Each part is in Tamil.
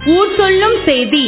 ஊர் சொல்லும் செய்தி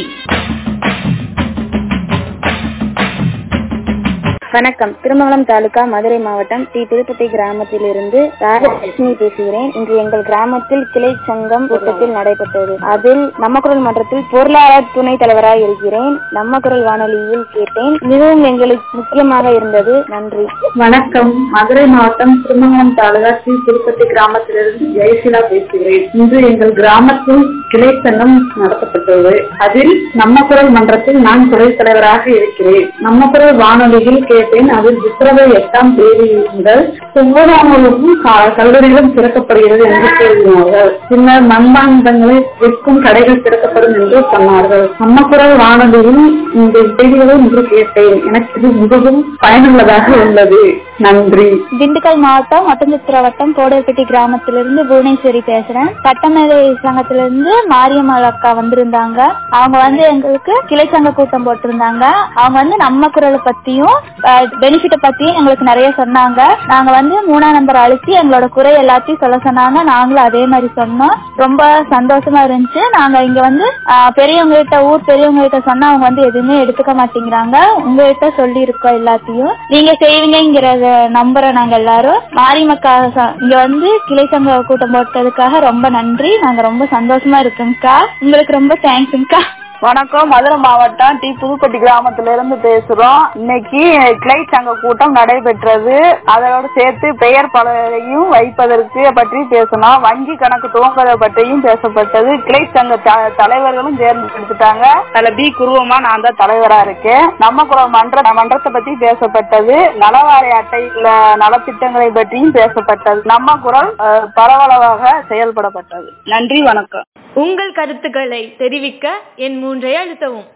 வணக்கம் திருமங்கலம் தாலுகா மதுரை மாவட்டம் டி திருப்பதி கிராமத்திலிருந்து ராஜலட்சுமி பேசுகிறேன் இன்று எங்கள் கிராமத்தில் கிளை சங்கம் கூட்டத்தில் நடைபெற்றது அதில் நம்ம குரல் மன்றத்தில் பொருளாளர் துணைத் தலைவராக இருக்கிறேன் நம்ம குரல் வானொலியில் கேட்டேன் மிகவும் எங்களுக்கு முக்கியமாக இருந்தது நன்றி வணக்கம் மதுரை மாவட்டம் திருமங்கலம் தாலுகா ஸ்ரீ திருப்பதி கிராமத்திலிருந்து ஜெயசீலா பேசுகிறேன் இன்று எங்கள் கிராமத்தில் கிளை சங்கம் நடத்தப்பட்டது அதில் நம்ம குரல் மன்றத்தில் நான் துணைத் தலைவராக இருக்கிறேன் நம்ம குரல் வானொலியில் கேட்டேன் அதில் பிப்ரவரி எட்டாம் தேதி முதல் ஒன்பதாம் வகுப்பும் க- கல்லூரிகளும் திறக்கப்படுகிறது என்று கூறினார்கள் பின்னர் மண்பாண்டங்களை விற்கும் கடைகள் திறக்கப்படும் என்று சொன்னார்கள் நம்ம குரல் வானொலியில் இந்த செய்திகளை இன்று கேட்டேன் எனக்கு இது மிகவும் பயனுள்ளதாக உள்ளது நன்றி திண்டுக்கல் மாவட்டம் ஒட்டஞ்சத்திர வட்டம் கோடைப்பட்டி கிராமத்திலிருந்து புவனேஸ்வரி பேசுறேன் சட்டமேதை சங்கத்திலிருந்து மாரியம்மாள் அக்கா வந்திருந்தாங்க அவங்க வந்து எங்களுக்கு கிளை சங்க கூட்டம் போட்டிருந்தாங்க அவங்க வந்து நம்ம குரலை பத்தியும் பெனிஃபிட்ட பத்தியும் எங்களுக்கு நிறைய சொன்னாங்க நாங்க வந்து மூணாம் நம்பர் அழுத்தி எங்களோட குறை எல்லாத்தையும் சொல்ல சொன்னாங்க நாங்களும் அதே மாதிரி சொன்னோம் ரொம்ப சந்தோஷமா இருந்துச்சு நாங்க இங்க வந்து ஆஹ், பெரியவங்க கிட்ட ஊர் பெரியவங்க கிட்ட சொன்னா அவங்க வந்து எதுவுமே எடுத்துக்க மாட்டேங்கிறாங்க உங்ககிட்ட சொல்லி இருக்கோம் எல்லாத்தையும் நீங்க செய்வீங்கிறத நம்புறோம் நாங்க எல்லாரும் மாரிமக்கா ச- இங்க வந்து கிளை சங்க கூட்டம் போட்டதுக்காக ரொம்ப நன்றி நாங்க ரொம்ப சந்தோஷமா இருக்கோம்க்கா உங்களுக்கு ரொம்ப தேங்க்ஸுங்கக்கா வணக்கம் மதுரை மாவட்டம் டி புதுப்பட்டி கிராமத்துல இருந்து பேசுறோம் இன்னைக்கு கிளை சங்க கூட்டம் நடைபெற்றது அதோடு சேர்த்து பெயர் பலகையும் வைப்பதற்கு பற்றி பேசணும் வங்கி கணக்கு துவங்குவதை பற்றியும் பேசப்பட்டது கிளை சங்க த- தலைவர்களும் தேர்ந்தெடுத்துட்டாங்க அதுல பி குருவமா நான் தான் தலைவரா இருக்கேன் நம்ம குரல் மன்ற மன்றத்தை பத்தி பேசப்பட்டது நலவாரி அட்டையில் நலத்திட்டங்களை பற்றியும் பேசப்பட்டது நம்ம குரல் அஹ், பரவலாக செயல்படப்பட்டது நன்றி வணக்கம் உங்கள் கருத்துக்களை தெரிவிக்க என் மூன்றை அழுத்தவும்